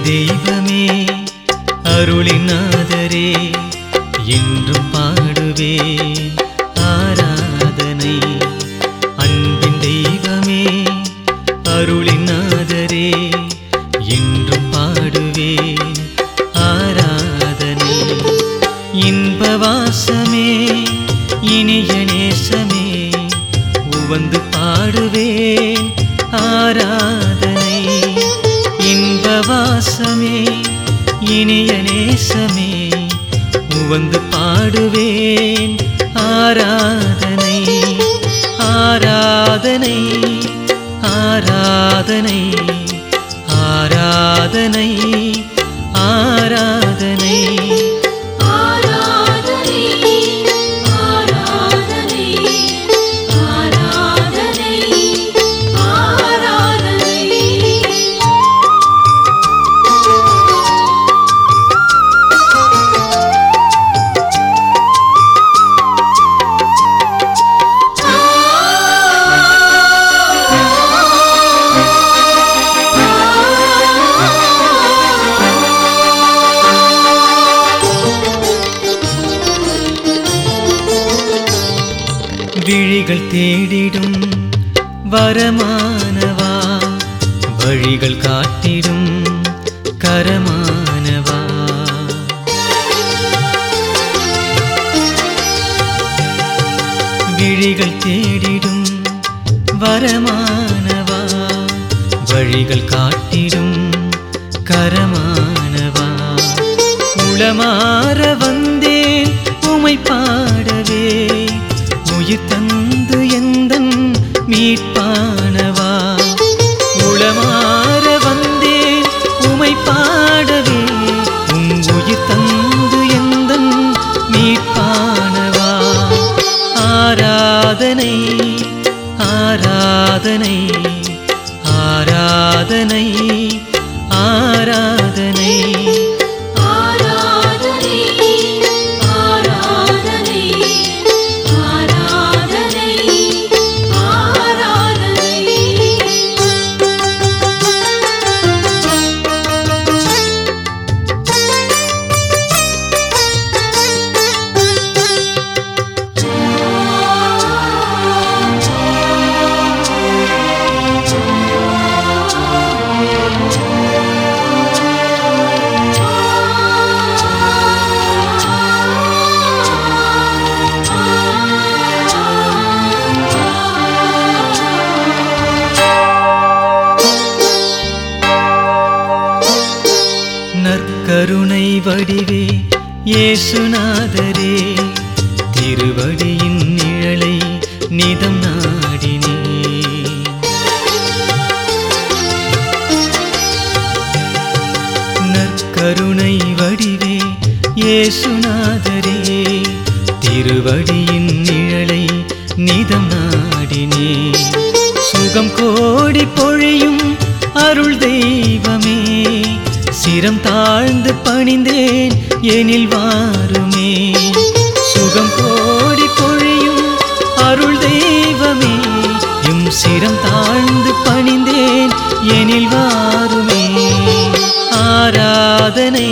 தெய்வமே அருளின் நாதரே என்றும் பாடுவே ஆராதனை அன்பின் தெய்வமே அருளின் நாதரே என்றும் பாடுவே ஆராதனை இன்ப வாசமே இனிய நேசமே உவந்து பாடுவேன் ஆராதனை இன்ப வாசமே இனிய நேசமே உவந்து பாடுவேன் ஆராதனை ஆராதனை ஆராதனை ஆராதனை ஆராதனை ஆராதனை ஆராதனை ஆராதனை ஆராதனை விழிகள் தேடிடும் வரமானவா வழிகள் காட்டிடும் கரமானவா விழிகள் தேடிடும் வரமானவா வழிகள் காட்டிடும் கரமானவா உளமாற வந்தேன் உமை பாடவே உயிர் தந்து எந்தன் மீட்பானவா உளமாற வந்தேன் உமை பாடவே உம் உயிர் தந்து எந்தன் மீட்பானவா ஆராதனை ஆராதனை ஆராதனை ஆராதனை ஆராதனை ஆராதனை ஆராதனை ஆராதனை நற்கருணை வடிவே இயேசுநாதரே திருவடியின் நிழலை நிதம் நாடினே நற்கருணை வடிவே இயேசுநாதரே திருவடியின் நிழலை நிதம் நாடினே சுகம் கோடி பொழியும் அருள் தெய்வமே சிரம் தாழ்ந்து பணிந்தேன் எனில் வாருமே சுகம் கோடி பொழியும் அருள் தெய்வமே எம் சிரம் தாழ்ந்து பணிந்தேன் எனில் வாருமே ஆராதனை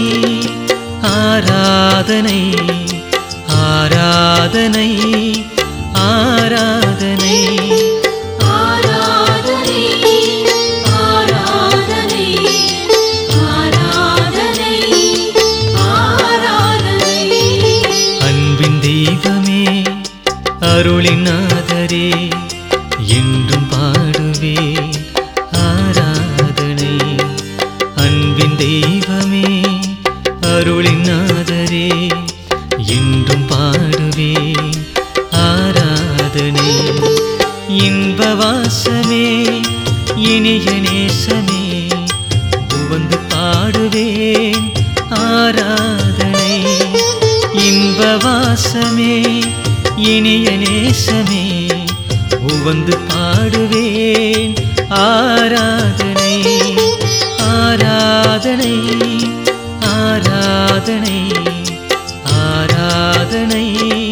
ஆராதனை ஆராதனை ஆராதனை ஆராதனை ஆராதனை ஆராதனை ஆராதனை அன்பின் தெய்வமே அருளின் நாதரே என்றும் பாடுவே ஆராதனை அன்பின் தெய்வமே அருளின் நாதரே என்றும் பாடுவே ஆராதனை இன்ப வாசமே இனிய நேசமே உவந்து பாடுவேன் ஆராதனை இன்ப வாசமே இனிய நேசமே உவந்து பாடுவேன் ஆராதனை ஆராதனை ஆராதனை ஆராதனை